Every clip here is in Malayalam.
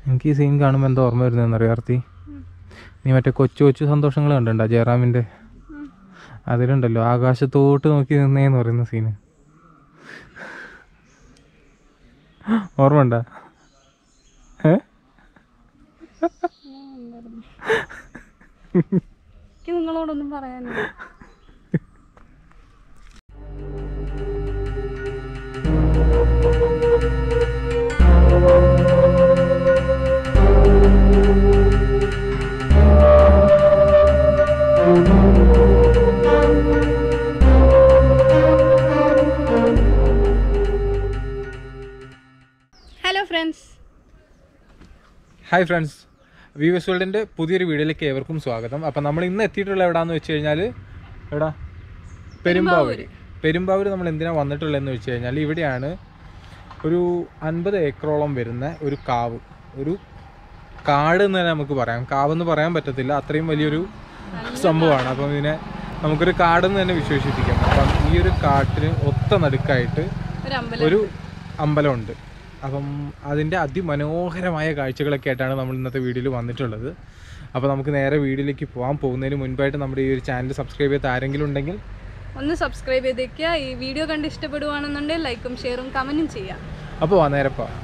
എനിക്ക് ഈ സീൻ കാണുമ്പോൾ എന്താ ഓർമ്മ വരുന്നതെന്ന് അറിയാർത്തി നീ മറ്റേ കൊച്ചു കൊച്ചു സന്തോഷങ്ങൾ കണ്ടിട്ടുണ്ടോ ജയറാമിൻ്റെ അതിലുണ്ടല്ലോ ആകാശത്തോട്ട് നോക്കി നിന്നേന്ന് പറയുന്ന സീന് ഓർമ്മ ഉണ്ടോ ഏ എനിക്ക് നിങ്ങളോടൊന്നും പറയാനില്ല hello friends hi friends Vivas വേൾഡിൻ്റെ പുതിയൊരു വീഡിയോയിലേക്ക് ഏവർക്കും സ്വാഗതം അപ്പം നമ്മൾ ഇന്ന് എത്തിയിട്ടുള്ള എവിടാന്ന് വെച്ച് കഴിഞ്ഞാൽ എവിടാ പെരുമ്പാവൂര് പെരുമ്പാവൂര് നമ്മൾ എന്തിനാണ് വന്നിട്ടുള്ളതെന്ന് വെച്ച് കഴിഞ്ഞാൽ ഇവിടെയാണ് ഒരു അൻപത് ഏക്കറോളം വരുന്ന ഒരു കാവ് ഒരു കാട് എന്ന് തന്നെ നമുക്ക് പറയാം കാവെന്ന് പറയാൻ പറ്റത്തില്ല അത്രയും വലിയൊരു സംഭവമാണ് അപ്പം ഇതിനെ നമുക്കൊരു കാടെന്ന് തന്നെ വിശേഷിപ്പിക്കാം അപ്പം ഈ ഒരു കാട്ടിന് ഒത്ത നടുക്കായിട്ട് ഒരു അമ്പലം ഒരു അമ്പലമുണ്ട് അപ്പം അതിൻ്റെ അതിമനോഹരമായ കാഴ്ചകളൊക്കെ ആയിട്ടാണ് നമ്മൾ ഇന്നത്തെ വീഡിയോയിൽ വന്നിട്ടുള്ളത് അപ്പോൾ നമുക്ക് നേരെ വീഡിയോയിലേക്ക് പോകാൻ പോകുന്നതിന് മുൻപായിട്ട് നമ്മുടെ ഈ ഒരു ചാനൽ സബ്സ്ക്രൈബ് ചെയ്ത് ആരെങ്കിലും ഉണ്ടെങ്കിൽ ഒന്ന് സബ്സ്ക്രൈബ് ചെയ്തേക്കുക ഈ വീഡിയോ കണ്ട് ഇഷ്ടപ്പെടുവാണെന്നുണ്ടെങ്കിൽ ലൈക്കും ഷെയറും കമൻറ്റും ചെയ്യാം അപ്പോൾ വാ നേരെ പോവാം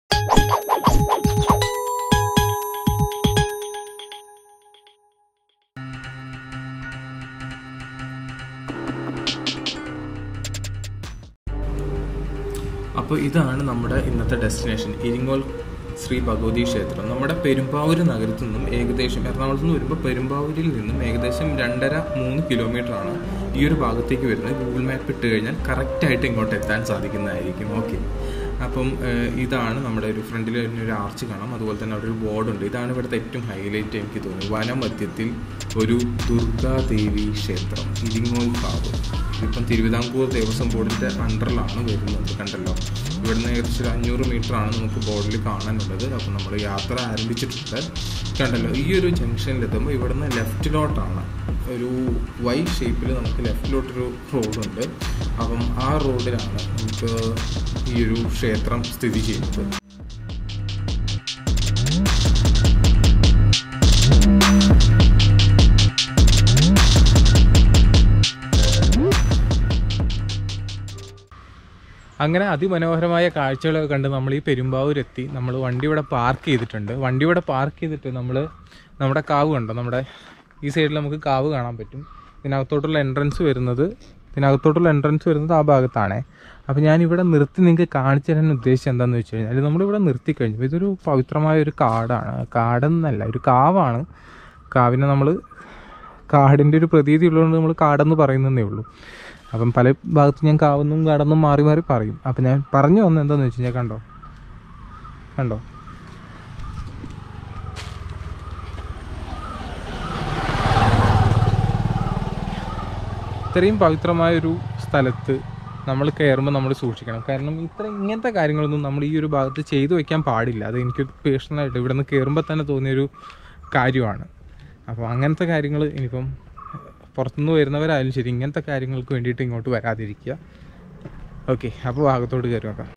അപ്പോൾ ഇതാണ് നമ്മുടെ ഇന്നത്തെ ഡെസ്റ്റിനേഷൻ ഇരിങ്ങോൽ ശ്രീ ഭഗവതി ക്ഷേത്രം നമ്മുടെ പെരുമ്പാവൂർ നഗരത്തിൽ നിന്നും ഏകദേശം എറണാകുളത്ത് നിന്ന് വരുമ്പോൾ പെരുമ്പാവൂരിൽ നിന്നും ഏകദേശം രണ്ടര മൂന്ന് കിലോമീറ്റർ ആണ് ഈ ഒരു ഭാഗത്തേക്ക് വരുന്നത് ഗൂഗിൾ മാപ്പ് ഇട്ട് കഴിഞ്ഞാൽ കറക്റ്റായിട്ട് ഇങ്ങോട്ട് എത്താൻ സാധിക്കുന്നതായിരിക്കും ഓക്കെ അപ്പം ഏഹ്, ഇതാണ് നമ്മുടെ ഒരു ഫ്രണ്ടിൽ തന്നെ ഒരു ആർച്ച് കാണാം അതുപോലെ തന്നെ അവിടെ ഒരു ബോർഡുണ്ട് ഇതാണ് ഇവിടുത്തെ ഏറ്റവും ഹൈലൈറ്റ് എനിക്ക് തോന്നുന്നു വനമധ്യത്തിൽ ഒരു ദുർഗാദേവി ക്ഷേത്രം ഇരിങ്ങോൽ കാവ് ഇതിപ്പം തിരുവിതാംകൂർ ദേവസ്വം ബോർഡിൻ്റെ അണ്ടറിലാണ് വരുന്നത് കണ്ടല്ലോ ഇവിടുന്ന് ഏകദേശം ഒരു അഞ്ഞൂറ് മീറ്റർ ആണ് നമുക്ക് ബോർഡിൽ കാണാനുള്ളത് അപ്പം നമ്മൾ യാത്ര ആരംഭിച്ചിട്ടുണ്ട് കണ്ടല്ലോ ഈ ഒരു ജംഗ്ഷനിൽ എത്തുമ്പോൾ ഇവിടുന്ന് ലെഫ്റ്റിലോട്ടാണ് ഒരു വൈ ഷേപ്പിൽ നമുക്ക് ലെഫ്റ്റിലോട്ടൊരു റോഡുണ്ട് അപ്പം ആ റോഡിലാണ് നമുക്ക് ഈ ഒരു ക്ഷേത്രം സ്ഥിതി ചെയ്യുന്നത് അങ്ങനെ അതിമനോഹരമായ കാഴ്ചകളൊക്കെ കണ്ട് നമ്മൾ ഈ പെരുമ്പാവൂരെത്തി നമ്മൾ വണ്ടി ഇവിടെ പാർക്ക് ചെയ്തിട്ടുണ്ട് വണ്ടി ഇവിടെ പാർക്ക് ചെയ്തിട്ട് നമ്മൾ നമ്മുടെ കാവ് കണ്ടോ നമ്മുടെ ഈ സൈഡിൽ നമുക്ക് കാവ് കാണാൻ പറ്റും ഇതിനകത്തോട്ടുള്ള എൻട്രൻസ് വരുന്നത് ഇതിനകത്തോട്ടുള്ള എൻട്രൻസ് വരുന്നത് ആ ഭാഗത്താണേ അപ്പോൾ ഞാൻ ഇവിടെ നിർത്തി നിങ്ങൾക്ക് കാണിച്ചു തരാൻ ഉദ്ദേശിച്ചത് എന്താണെന്ന് വെച്ച് കഴിഞ്ഞാൽ നമ്മളിവിടെ നിർത്തി കഴിഞ്ഞു ഇതൊരു പവിത്രമായ ഒരു കാടാണ് കാടെന്നല്ല ഒരു കാവാണ് കാവിനെ നമ്മൾ കാടിൻ്റെ ഒരു പ്രതീതി ഉള്ളതുകൊണ്ട് നമ്മൾ കാടെന്ന് പറയുന്നതേ ഉള്ളൂ അപ്പം പല ഭാഗത്ത് ഞാൻ കാവെന്നും കാടെന്നും മാറി മാറി പറയും അപ്പം ഞാൻ പറഞ്ഞു വന്നത് എന്താണെന്ന് വെച്ച് കഴിഞ്ഞാൽ കണ്ടോ കണ്ടോ ഇത്രയും പവിത്രമായ ഒരു സ്ഥലത്ത് നമ്മൾ കയറുമ്പോൾ നമ്മൾ സൂക്ഷിക്കണം കാരണം ഇത്ര ഇങ്ങനത്തെ കാര്യങ്ങളൊന്നും നമ്മൾ ഈ ഒരു ഭാഗത്ത് ചെയ്തു വെക്കാൻ പാടില്ല അത് എനിക്ക് പേഴ്സണലായിട്ട് ഇവിടെ നിന്ന് കയറുമ്പോൾ തന്നെ തോന്നിയൊരു കാര്യമാണ് അപ്പോൾ അങ്ങനത്തെ കാര്യങ്ങൾ ഇനിയിപ്പം പുറത്തുനിന്ന് വരുന്നവരായാലും ശരി ഇങ്ങനത്തെ കാര്യങ്ങൾക്ക് വേണ്ടിയിട്ട് ഇങ്ങോട്ട് വരാതിരിക്കുക ഓക്കെ അപ്പോൾ ഭാഗത്തോട്ട് കയറി നോക്കാം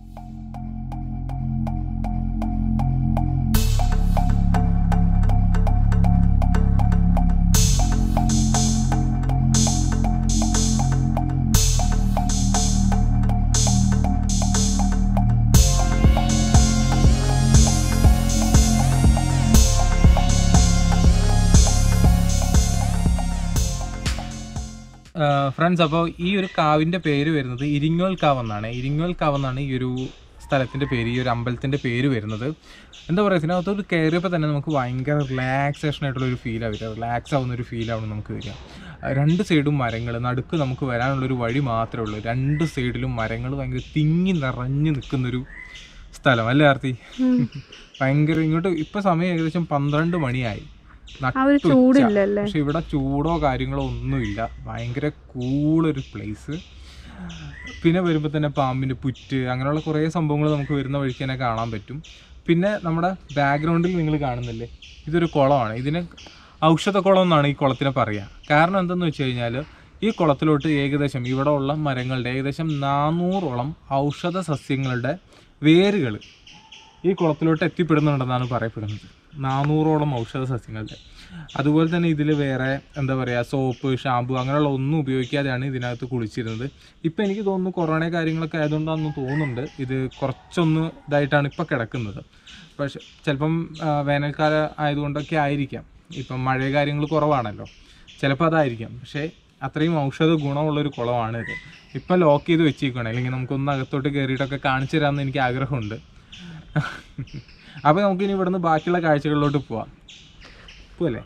ഫ്രണ്ട്സ് അപ്പോൾ ഈ ഒരു കാവിൻ്റെ പേര് വരുന്നത് ഇരിങ്ങോൽ കാവ് എന്നാണ് ഇരിങ്ങോൽ കാവ് എന്നാണ് ഈ ഒരു സ്ഥലത്തിൻ്റെ പേര് ഈ ഒരു അമ്പലത്തിൻ്റെ പേര് വരുന്നത് എന്താ പറയുക ഇതിനകത്തോട്ട് കയറിയപ്പോൾ തന്നെ നമുക്ക് ഭയങ്കര റിലാക്സേഷൻ ആയിട്ടുള്ള ഒരു ഫീലാണ് വരിക റിലാക്സ് ആവുന്ന ഒരു ഫീലാണ് നമുക്ക് വരിക ആ, രണ്ട് സൈഡും മരങ്ങൾ നടുക്ക് നമുക്ക് വരാനുള്ളൊരു വഴി മാത്രമേ ഉള്ളൂ രണ്ട് സൈഡിലും മരങ്ങൾ ഭയങ്കര തിങ്ങി നിറഞ്ഞു നിൽക്കുന്നൊരു സ്ഥലം അല്ലേ ആർത്തി ഭയങ്കര ഇങ്ങോട്ട് ഇപ്പം സമയം ഏകദേശം പന്ത്രണ്ട് മണിയായി ആ ഒരു നട്ടുച്ച. ചൂടില്ലല്ലേ പക്ഷെ ഇവിടെ ചൂടോ കാര്യങ്ങളോ ഒന്നുമില്ല ഭയങ്കര കൂളൊരു പ്ലേസ് പിന്നെ വരുമ്പോൾ തന്നെ പാമ്പിൻ്റെ പുറ്റ് അങ്ങനെയുള്ള കുറേ സംഭവങ്ങൾ നമുക്ക് വരുന്ന വഴിക്ക് തന്നെ കാണാൻ പറ്റും പിന്നെ നമ്മുടെ ബാക്ക്ഗ്രൗണ്ടിൽ നിങ്ങൾ കാണുന്നില്ലേ ഇതൊരു കുളമാണ് ഇതിന് ഔഷധ കുളം എന്നാണ് ഈ കുളത്തിനെ പറയുക കാരണം എന്തെന്ന് വെച്ച് കഴിഞ്ഞാൽ ഈ കുളത്തിലോട്ട് ഏകദേശം ഇവിടെ ഉള്ള മരങ്ങളുടെ ഏകദേശം നാനൂറോളം ഔഷധ സസ്യങ്ങളുടെ വേരുകൾ ഈ കുളത്തിലോട്ട് എത്തിപ്പെടുന്നുണ്ടെന്നാണ് പറയപ്പെടുന്നത് നാനൂറോളം ഔഷധ സസ്യങ്ങളുടെ അതുപോലെ തന്നെ ഇതിൽ വേറെ എന്താ പറയുക സോപ്പ് ഷാമ്പു അങ്ങനെയുള്ള ഒന്നും ഉപയോഗിക്കാതെയാണ് ഇതിനകത്ത് കുളിച്ചിരുന്നത് ഇപ്പം എനിക്ക് തോന്നുന്നു കൊറോണ കാര്യങ്ങളൊക്കെ ആയതുകൊണ്ടാണെന്ന് തോന്നുന്നുണ്ട് ഇത് കുറച്ചൊന്ന് ഇതായിട്ടാണ് ഇപ്പം കിടക്കുന്നത് പക്ഷെ ചിലപ്പം ആ, വേനൽക്കാലം ആയതുകൊണ്ടൊക്കെ ആയിരിക്കാം ഇപ്പം മഴ കാര്യങ്ങൾ കുറവാണല്ലോ ചിലപ്പോൾ അതായിരിക്കാം പക്ഷേ അത്രയും ഔഷധ ഗുണമുള്ളൊരു കുളമാണ് ഇത് ഇപ്പം ലോക്ക് ചെയ്ത് വെച്ചേക്കണം അല്ലെങ്കിൽ നമുക്കൊന്ന് അകത്തോട്ട് കയറിയിട്ടൊക്കെ കാണിച്ചു തരാമെന്ന് എനിക്ക് ആഗ്രഹമുണ്ട് അപ്പോൾ നമുക്കിനി ഇവിടുന്ന് ബാക്കിയുള്ള കാഴ്ചകളിലോട്ട് പോവാം പോവല്ലേ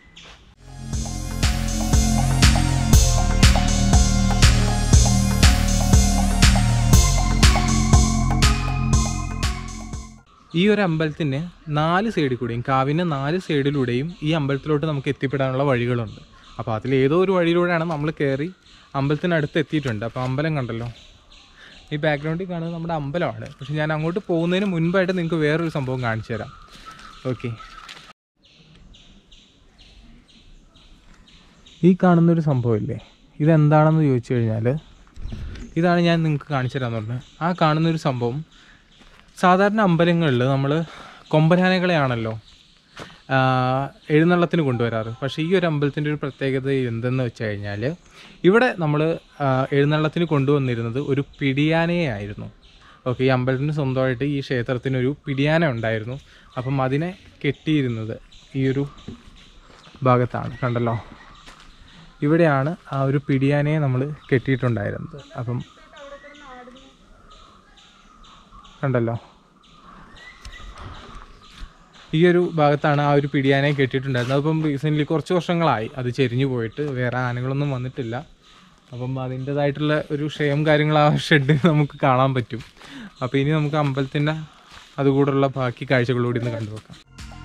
ഈ ഒരു അമ്പലത്തിന് നാല് സൈഡിൽ കൂടെയും കാവിൻ്റെ നാല് സൈഡിലൂടെയും ഈ അമ്പലത്തിലോട്ട് നമുക്ക് എത്തിപ്പെടാനുള്ള വഴികളുണ്ട് അപ്പോൾ അതിൽ ഏതോ ഒരു വഴിയിലൂടെയാണ് നമ്മൾ കയറി അമ്പലത്തിനടുത്ത് എത്തിയിട്ടുണ്ട് അപ്പോൾ അമ്പലം കണ്ടല്ലോ ഈ ബാക്ക്ഗ്രൗണ്ടിൽ കാണുന്നത് നമ്മുടെ അമ്പലമാണ് പക്ഷെ ഞാൻ അങ്ങോട്ട് പോകുന്നതിന് മുൻപായിട്ട് നിങ്ങൾക്ക് വേറൊരു സംഭവം കാണിച്ചു തരാം ഓക്കെ ഈ കാണുന്നൊരു സംഭവമില്ലേ ഇതെന്താണെന്ന് ചോദിച്ചു കഴിഞ്ഞാൽ ഇതാണ് ഞാൻ നിങ്ങൾക്ക് കാണിച്ചു തരാമെന്ന് പറഞ്ഞത് ആ കാണുന്നൊരു സംഭവം സാധാരണ അമ്പലങ്ങളിൽ നമ്മൾ കൊമ്പനാനകളെയാണല്ലോ ആ, എഴുന്നള്ളത്തിന് കൊണ്ടുവരാറ് പക്ഷേ ഈ ഒരു അമ്പലത്തിൻ്റെ ഒരു പ്രത്യേകത എന്തെന്ന് വെച്ച് കഴിഞ്ഞാൽ ഇവിടെ നമ്മൾ എഴുന്നള്ളത്തിന് കൊണ്ടുവന്നിരുന്നത് ഒരു പിടിയാനയെ ആയിരുന്നു ഓക്കെ ഈ അമ്പലത്തിന് സ്വന്തമായിട്ട് ഈ ക്ഷേത്രത്തിനൊരു പിടിയാന ഉണ്ടായിരുന്നു അപ്പം അതിനെ കെട്ടിയിരുന്നത് ഈ ഒരു ഭാഗത്താണ് കണ്ടല്ലോ ഇവിടെയാണ് ആ ഒരു പിടിയാനയെ നമ്മൾ കെട്ടിയിട്ടുണ്ടായിരുന്നത് അപ്പം കണ്ടല്ലോ ഈ ഒരു ഭാഗത്താണ് ആ ഒരു പിടിയാനയെ കെട്ടിയിട്ടുണ്ടായിരുന്നത് അപ്പം റീസെൻ്റ്ലി കുറച്ച് വർഷങ്ങളായി അത് ചെരിഞ്ഞു പോയിട്ട് വേറെ ആനകളൊന്നും വന്നിട്ടില്ല അപ്പം അതിൻ്റെതായിട്ടുള്ള ഒരു ക്ഷയം കാര്യങ്ങൾ ആ ഷെഡിൽ നമുക്ക് കാണാൻ പറ്റും അപ്പോൾ ഇനി നമുക്ക് അമ്പലത്തിൻ്റെ അതുകൂടെയുള്ള ബാക്കി കാഴ്ചകളൂടി ഒന്ന് കണ്ടു നോക്കാം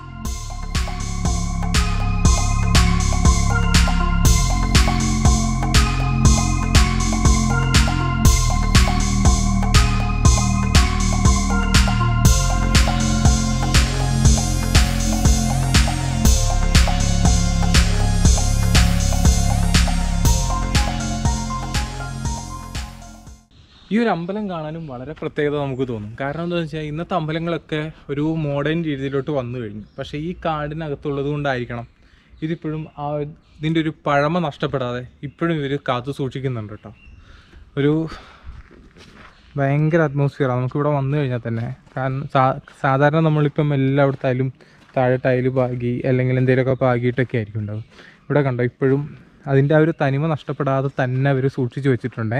ഈ ഒരു അമ്പലം കാണാനും വളരെ പ്രത്യേകത നമുക്ക് തോന്നും കാരണം എന്താണെന്ന് വെച്ചാൽ ഇന്നത്തെ അമ്പലങ്ങളൊക്കെ ഒരു മോഡേൺ രീതിയിലോട്ട് വന്നു കഴിഞ്ഞു പക്ഷേ ഈ കാടിനകത്തുള്ളത് കൊണ്ടായിരിക്കണം ഇതിപ്പോഴും ആ ഇതിൻ്റെ ഒരു പഴമ നഷ്ടപ്പെടാതെ ഇപ്പോഴും ഇവർ കാത്തു സൂക്ഷിക്കുന്നുണ്ട് കേട്ടോ ഒരു ഭയങ്കര അറ്റ്മോസ്ഫിയറാണ് നമുക്കിവിടെ വന്നു കഴിഞ്ഞാൽ തന്നെ കാരണം സാ- സാധാരണ നമ്മളിപ്പം എല്ലായിടത്തായാലും താഴെ ടൈല് പാകി അല്ലെങ്കിൽ എന്തെങ്കിലുമൊക്കെ പാകിയിട്ടൊക്കെ ആയിരിക്കും ഉണ്ടാവും ഇവിടെ കണ്ടോ ഇപ്പോഴും അതിൻ്റെ ആ ഒരു തനിമ നഷ്ടപ്പെടാതെ തന്നെ അവർ സൂക്ഷിച്ചു വെച്ചിട്ടുണ്ടേ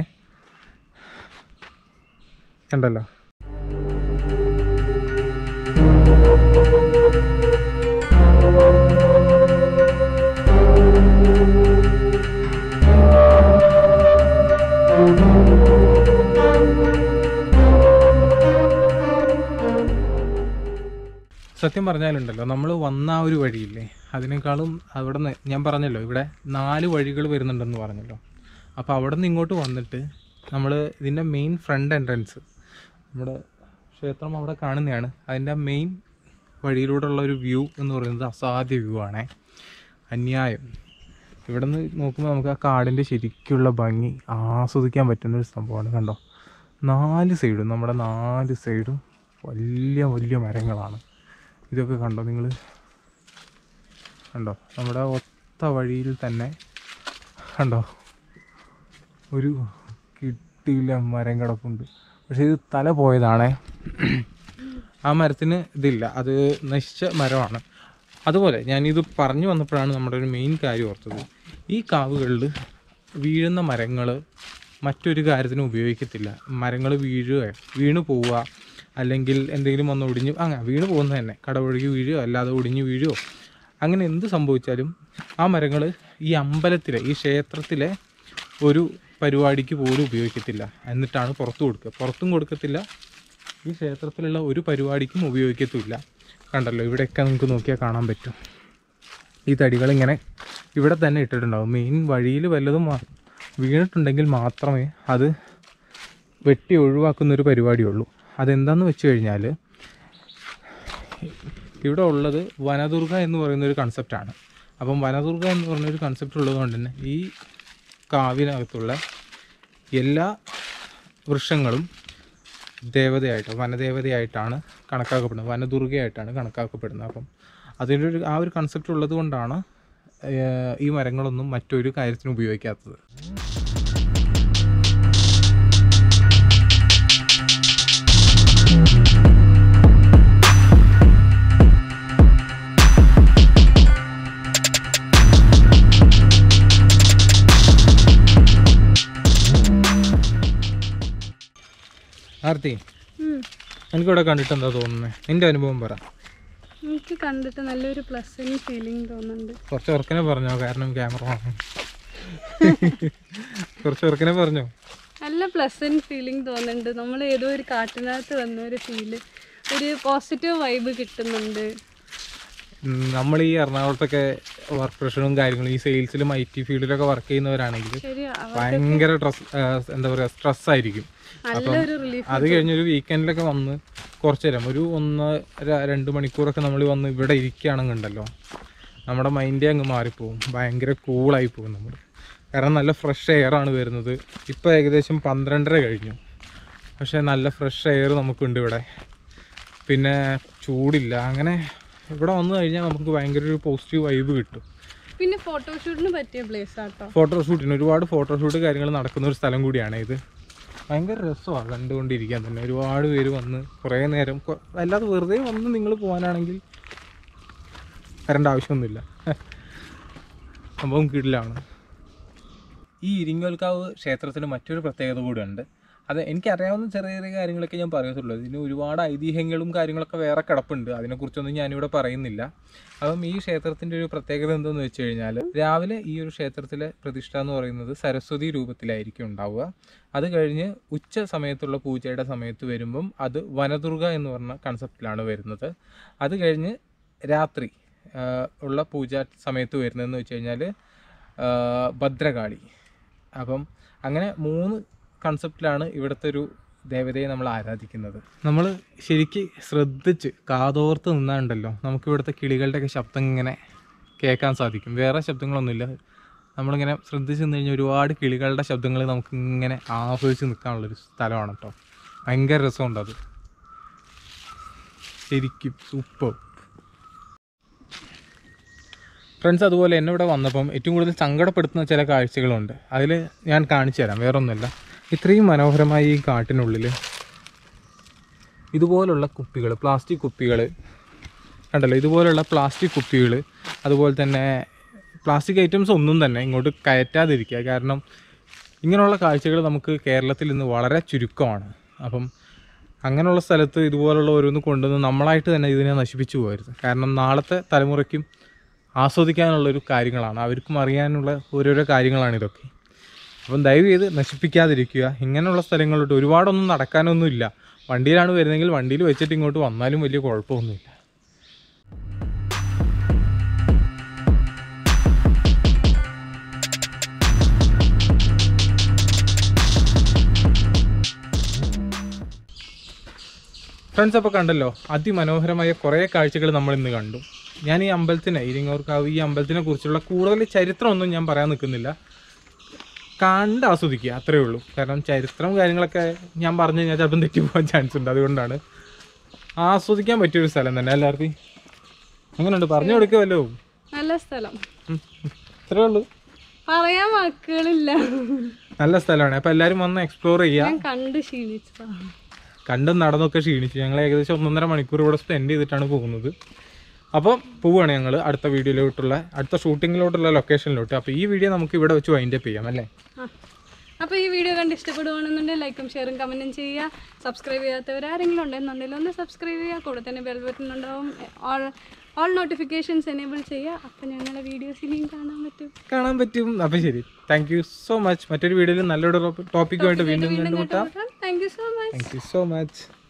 കണ്ടല്ലോ സത്യം പറഞ്ഞാലുണ്ടല്ലോ നമ്മൾ വന്ന ആ ഒരു വഴിയില്ലേ അതിനേക്കാളും അവിടെ നിന്ന് ഞാൻ പറഞ്ഞല്ലോ ഇവിടെ നാല് വഴികൾ വരുന്നുണ്ടെന്ന് പറഞ്ഞല്ലോ അപ്പോൾ അവിടെ നിന്ന് ഇങ്ങോട്ട് വന്നിട്ട് നമ്മൾ ഇതിൻ്റെ മെയിൻ ഫ്രണ്ട് എൻട്രൻസ് നമ്മുടെ ക്ഷേത്രം അവിടെ കാണുന്നതാണ് അതിൻ്റെ മെയിൻ വഴിയിലൂടെയുള്ള ഒരു വ്യൂ എന്ന് പറയുന്നത് അസാധ്യ വ്യൂ ആണേ അന്യായം ഇവിടെ നിന്ന് നോക്കുമ്പോൾ നമുക്ക് ആ കാടിൻ്റെ ശരിക്കുള്ള ഭംഗി ആസ്വദിക്കാൻ പറ്റുന്ന ഒരു സംഭവമാണ് കണ്ടോ നാല് സൈഡും നമ്മുടെ നാല് സൈഡും വലിയ വലിയ മരങ്ങളാണ് ഇതൊക്കെ കണ്ടോ നിങ്ങൾ കണ്ടോ നമ്മുടെ ഒത്ത വഴിയിൽ തന്നെ കണ്ടോ ഒരു കിട്ടിയില്ല മരം കിടപ്പുണ്ട് പക്ഷേ ഇത് തല പോയതാണേ ആ മരത്തിന് ഇതില്ല അത് നശിച്ച മരമാണ് അതുപോലെ ഞാനിത് പറഞ്ഞു വന്നപ്പോഴാണ് നമ്മുടെ ഒരു മെയിൻ കാര്യം ഓർത്തത് ഈ കാവുകളിൽ വീഴുന്ന മരങ്ങൾ മറ്റൊരു കാര്യത്തിനും ഉപയോഗിക്കത്തില്ല മരങ്ങൾ വീഴുക വീണു പോവുക അല്ലെങ്കിൽ എന്തെങ്കിലും വന്ന് ഒടിഞ്ഞ് അങ്ങനെ വീണു പോകുന്നത് തന്നെ കടപുഴകി വീഴുകയോ അല്ലാതെ ഒടിഞ്ഞ് വീഴുകയോ അങ്ങനെ എന്ത് സംഭവിച്ചാലും ആ മരങ്ങൾ ഈ അമ്പലത്തിലെ ഈ ക്ഷേത്രത്തിലെ ഒരു പരിപാടിക്ക് പോലും ഉപയോഗിക്കത്തില്ല എന്നിട്ടാണ് പുറത്തു കൊടുക്കുക പുറത്തും കൊടുക്കത്തില്ല ഈ ക്ഷേത്രത്തിലുള്ള ഒരു പരിപാടിക്കും ഉപയോഗിക്കത്തുമില്ല കണ്ടല്ലോ ഇവിടെയൊക്കെ നമുക്ക് നോക്കിയാൽ കാണാൻ പറ്റും ഈ തടികൾ ഇങ്ങനെ ഇവിടെ തന്നെ ഇട്ടിട്ടുണ്ടാവും മെയിൻ വഴിയിൽ വല്ലതും മാ- വീണിട്ടുണ്ടെങ്കിൽ മാത്രമേ അത് വെട്ടി ഒഴിവാക്കുന്ന ഒരു പരിപാടിയുള്ളൂ അതെന്താന്ന് വെച്ച് കഴിഞ്ഞാൽ ഇവിടെ ഉള്ളത് വനദുർഗ എന്ന് പറയുന്ന ഒരു കൺസെപ്റ്റാണ് അപ്പം വനദുർഗ എന്ന് പറയുന്ന ഒരു കൺസെപ്റ്റ് ഉള്ളത് കൊണ്ട് തന്നെ ഈ കാവിനകത്തുള്ള എല്ലാ വൃക്ഷങ്ങളും ദേവതയായിട്ടോ വനദേവതയായിട്ടാണ് കണക്കാക്കപ്പെടുന്നത് വനദുർഗയായിട്ടാണ് കണക്കാക്കപ്പെടുന്നത് അപ്പം അതിൻ്റെ ഒരു ആ ഒരു കൺസെപ്റ്റ് ഉള്ളത് കൊണ്ടാണ് ഏഹ്, ഈ മരങ്ങളൊന്നും മറ്റൊരു കാര്യത്തിന് ഉപയോഗിക്കാത്തത് ആർത്തി ഉം. എനിക്കിവിടെ കണ്ടിട്ട് എന്താ തോന്നുന്നത് നിന്റെ അനുഭവം പറ എനിക്ക് കണ്ടിട്ട് നല്ലൊരു പ്ലസന്റ് ഫീലിംഗ് തോന്നുന്നുണ്ട് കുറച്ച് ഉറക്കനെ പറഞ്ഞോ കാരണം ക്യാമറ വാങ്ങും കുറച്ച് ഉറക്കനെ പറഞ്ഞോ നല്ല പ്ലസന്റ് ഫീലിംഗ് തോന്നുന്നുണ്ട് നമ്മൾ ഏതോ ഒരു കാട്ടിനകത്ത് വന്ന ഒരു ഫീല് ഒരു പോസിറ്റീവ് വൈബ് കിട്ടുന്നുണ്ട് ഉം, നമ്മൾ ഈ എറണാകുളത്തൊക്കെ വർക്ക് പ്രഷറും കാര്യങ്ങളും ഈ സെയിൽസിലും ഐ ടി ഫീൽഡിലൊക്കെ വർക്ക് ചെയ്യുന്നവരാണെങ്കിൽ ശരിയാ അവ- ഭയങ്കര ഡ്രസ് എന്താ പറയുക സ്ട്രെസ് ആയിരിക്കും നല്ലൊരു റിലീഫ് അത് കഴിഞ്ഞൊരു വീക്കെൻഡിലൊക്കെ വന്ന് കുറച്ച് നേരം ഒരു ഒന്ന് ര- രണ്ട് മണിക്കൂറൊക്കെ നമ്മൾ വന്ന് ഇവിടെ ഇരിക്കുകയാണെന്നുണ്ടല്ലോ നമ്മുടെ മൈൻഡേ അങ്ങ് മാറിപ്പോവും ഭയങ്കര കൂളായി പോകും നമ്മൾ കാരണം നല്ല ഫ്രഷ് എയർ ആണ് വരുന്നത് ഇപ്പോൾ ഏകദേശം പന്ത്രണ്ടര കഴിഞ്ഞു പക്ഷേ നല്ല ഫ്രഷ് എയർ നമുക്കുണ്ട് ഇവിടെ പിന്നെ ചൂടില്ല അങ്ങനെ ഇവിടെ വന്നു കഴിഞ്ഞാൽ നമുക്ക് ഭയങ്കര ഒരു പോസിറ്റീവ് വൈബ് കിട്ടും പിന്നെ ഫോട്ടോഷൂട്ടിന് പറ്റിയ പ്ലേസ് ആട്ടോ ഫോട്ടോഷൂട്ടിന് ഒരുപാട് ഫോട്ടോഷൂട്ട് കാര്യങ്ങൾ നടക്കുന്ന ഒരു സ്ഥലം കൂടിയാണ് ഇത് ഭയങ്കര രസമാണ് കണ്ടുകൊണ്ടിരിക്കാൻ തന്നെ ഒരുപാട് പേര് വന്ന് കുറേ നേരം കൊ- അല്ലാതെ വെറുതെ വന്ന് നിങ്ങൾ പോകാനാണെങ്കിൽ വരേണ്ട ആവശ്യമൊന്നുമില്ല സംഭവം കീഴിലാണ് ഈ ഇരിങ്ങോൽക്കാവ് ക്ഷേത്രത്തിന് മറ്റൊരു പ്രത്യേകത കൂടിയുണ്ട് അത് എനിക്കറിയാവുന്ന ചെറിയ ചെറിയ കാര്യങ്ങളൊക്കെ ഞാൻ പറയത്തുള്ളൂ ഇതിന് ഒരുപാട് ഐതിഹ്യങ്ങളും കാര്യങ്ങളൊക്കെ വേറെ കിടപ്പുണ്ട് അതിനെക്കുറിച്ചൊന്നും ഞാനിവിടെ പറയുന്നില്ല അപ്പം ഈ ക്ഷേത്രത്തിൻ്റെ ഒരു പ്രത്യേകത എന്തെന്ന് വെച്ച് കഴിഞ്ഞാൽ രാവിലെ ഈ ഒരു ക്ഷേത്രത്തിലെ പ്രതിഷ്ഠ എന്ന് പറയുന്നത് സരസ്വതി രൂപത്തിലായിരിക്കും ഉണ്ടാവുക അത് കഴിഞ്ഞ് ഉച്ച സമയത്തുള്ള പൂജയുടെ സമയത്ത് വരുമ്പം അത് വനദുർഗ എന്ന് പറഞ്ഞ കൺസെപ്റ്റിലാണ് വരുന്നത് അത് കഴിഞ്ഞ് രാത്രി ആ, ഉള്ള പൂജ സമയത്ത് വരുന്നതെന്ന് വെച്ച് കഴിഞ്ഞാൽ ഭദ്രകാളി അപ്പം അങ്ങനെ മൂന്ന് കൺസെപ്റ്റിലാണ് ഇവിടുത്തെ ഒരു ദേവതയെ നമ്മൾ ആരാധിക്കുന്നത് നമ്മൾ ശരിക്ക് ശ്രദ്ധിച്ച് കാതോർത്ത് നിന്നാണ്ടല്ലോ നമുക്ക് ഇവിടുത്തെ കിളികളുടെയൊക്കെ ശബ്ദം ഇങ്ങനെ കേൾക്കാൻ സാധിക്കും വേറെ ശബ്ദങ്ങളൊന്നുമില്ല നമ്മളിങ്ങനെ ശ്രദ്ധിച്ച് നിന്ന് കഴിഞ്ഞാൽ ഒരുപാട് കിളികളുടെ ശബ്ദങ്ങൾ നമുക്ക് ഇങ്ങനെ ആസ്വദിച്ച് നിൽക്കാനുള്ളൊരു സ്ഥലമാണ് കേട്ടോ ഭയങ്കര രസമുണ്ട് അത് ശരിക്കും സൂപ്പർ ഫ്രണ്ട്സ് അതുപോലെ എന്നെ ഇവിടെ വന്നപ്പം ഏറ്റവും കൂടുതൽ സങ്കടപ്പെടുത്തുന്ന ചില കാഴ്ചകളുണ്ട് അതിൽ ഞാൻ കാണിച്ചു തരാം വേറൊന്നുമല്ല ഇത്രയും മനോഹരമായ ഈ കാട്ടിനുള്ളിൽ ഇതുപോലുള്ള കുപ്പികൾ പ്ലാസ്റ്റിക് കുപ്പികൾ കണ്ടല്ലോ ഇതുപോലുള്ള പ്ലാസ്റ്റിക് കുപ്പികൾ അതുപോലെ തന്നെ പ്ലാസ്റ്റിക് ഐറ്റംസ് ഒന്നും തന്നെ ഇങ്ങോട്ട് കയറ്റാതിരിക്കുക കാരണം ഇങ്ങനെയുള്ള കാഴ്ചകൾ നമുക്ക് കേരളത്തിൽ ഇന്ന് വളരെ ചുരുക്കമാണ് അപ്പം അങ്ങനെയുള്ള സ്ഥലത്ത് ഇതുപോലുള്ള ഓരോന്ന് കൊണ്ടുവന്ന് നമ്മളായിട്ട് തന്നെ ഇതിനെ നശിപ്പിച്ചു പോകരുത് കാരണം നാളത്തെ തലമുറയ്ക്കും ആസ്വദിക്കാനുള്ളൊരു കാര്യങ്ങളാണ് അവർക്കും അറിയാനുള്ള ഓരോരോ കാര്യങ്ങളാണ് ഇതൊക്കെ അപ്പം ദയവ് ചെയ്ത് നശിപ്പിക്കാതിരിക്കുക ഇങ്ങനെയുള്ള സ്ഥലങ്ങളിലോട്ട് ഒരുപാടൊന്നും നടക്കാനൊന്നും ഇല്ല വണ്ടിയിലാണ് വരുന്നതെങ്കിൽ വണ്ടിയിൽ വെച്ചിട്ട് ഇങ്ങോട്ട് വന്നാലും വലിയ കുഴപ്പമൊന്നുമില്ല ഫ്രണ്ട്സ് അപ്പോൾ കണ്ടല്ലോ അതിമനോഹരമായ കുറേ കാഴ്ചകൾ നമ്മൾ ഇന്ന് കണ്ടു ഞാൻ ഈ അമ്പലത്തിനെ ഇരിങ്ങോർക്കാവ് ഈ അമ്പലത്തിനെ കുറിച്ചുള്ള കൂടുതൽ ചരിത്രമൊന്നും ഞാൻ പറയാൻ നിൽക്കുന്നില്ല കണ്ട് ആസ്വദിക്കുക അത്രേ ഉള്ളൂ കാരണം ചരിത്രം കാര്യങ്ങളൊക്കെ ഞാൻ പറഞ്ഞു കഴിഞ്ഞാൽ ചിലപ്പം തെറ്റിപ്പോകാൻ ചാൻസ് ഉണ്ട് അതുകൊണ്ടാണ് ആസ്വദിക്കാൻ പറ്റിയൊരു സ്ഥലം തന്നെ എല്ലാവർക്കും അങ്ങനെയുണ്ട് പറഞ്ഞു കൊടുക്കുമല്ലോ നല്ല സ്ഥലം ഇത്രേ ഉള്ളൂ പറയാൻ വാക്കുകളില്ല നല്ല സ്ഥലമാണ് അപ്പോൾ എല്ലാവരും വന്ന് എക്സ്പ്ലോർ ചെയ്യുക ഞാൻ കണ്ട് ക്ഷീണിച്ചതാ കണ്ടും നടന്നൊക്കെ ക്ഷീണിച്ചു ഞങ്ങൾ ഏകദേശം ഒന്നൊന്നര മണിക്കൂർ ഇവിടെ സ്പെൻഡ് ചെയ്തിട്ടാണ് പോകുന്നത് അപ്പം പോവുകയാണ് ഞങ്ങൾ അടുത്ത വീഡിയോയിലോട്ടുള്ള അടുത്ത ഷൂട്ടിങ്ങിലോട്ടുള്ള ലൊക്കേഷനിലോട്ട് അപ്പോൾ ഈ വീഡിയോ നമുക്ക് ഇവിടെ വെച്ച് വൈൻഡ് അപ്പ് ചെയ്യാം അല്ലേ ആ അപ്പോൾ ഈ വീഡിയോ കണ്ട് ഇഷ്ടപ്പെടുവാണെന്നുണ്ടെങ്കിൽ ലൈക്കും ഷെയറും കമൻറ്റും ചെയ്യുക സബ്സ്ക്രൈബ് ചെയ്യാത്തവർ ആരെങ്കിലും ഉണ്ടെന്നുണ്ടെങ്കിൽ ഒന്ന് സബ്സ്ക്രൈബ് ചെയ്യുക കൂടെ തന്നെ ബെൽ ബട്ടൺ ഉണ്ടാവും ഓൾ ഓൾ നോട്ടിഫിക്കേഷൻസ് എനേബിൾ ചെയ്യുക അപ്പോൾ ഞങ്ങളുടെ വീഡിയോസ് ഇനിയും കാണാൻ പറ്റും കാണാൻ പറ്റും അപ്പം ശരി താങ്ക് യു സോ മച്ച് മറ്റൊരു വീഡിയോയിൽ നല്ലൊരു ടോപ്പിക്കുമായിട്ട് വീണ്ടും കണ്ടുമുട്ടാം thank you so much thank you so much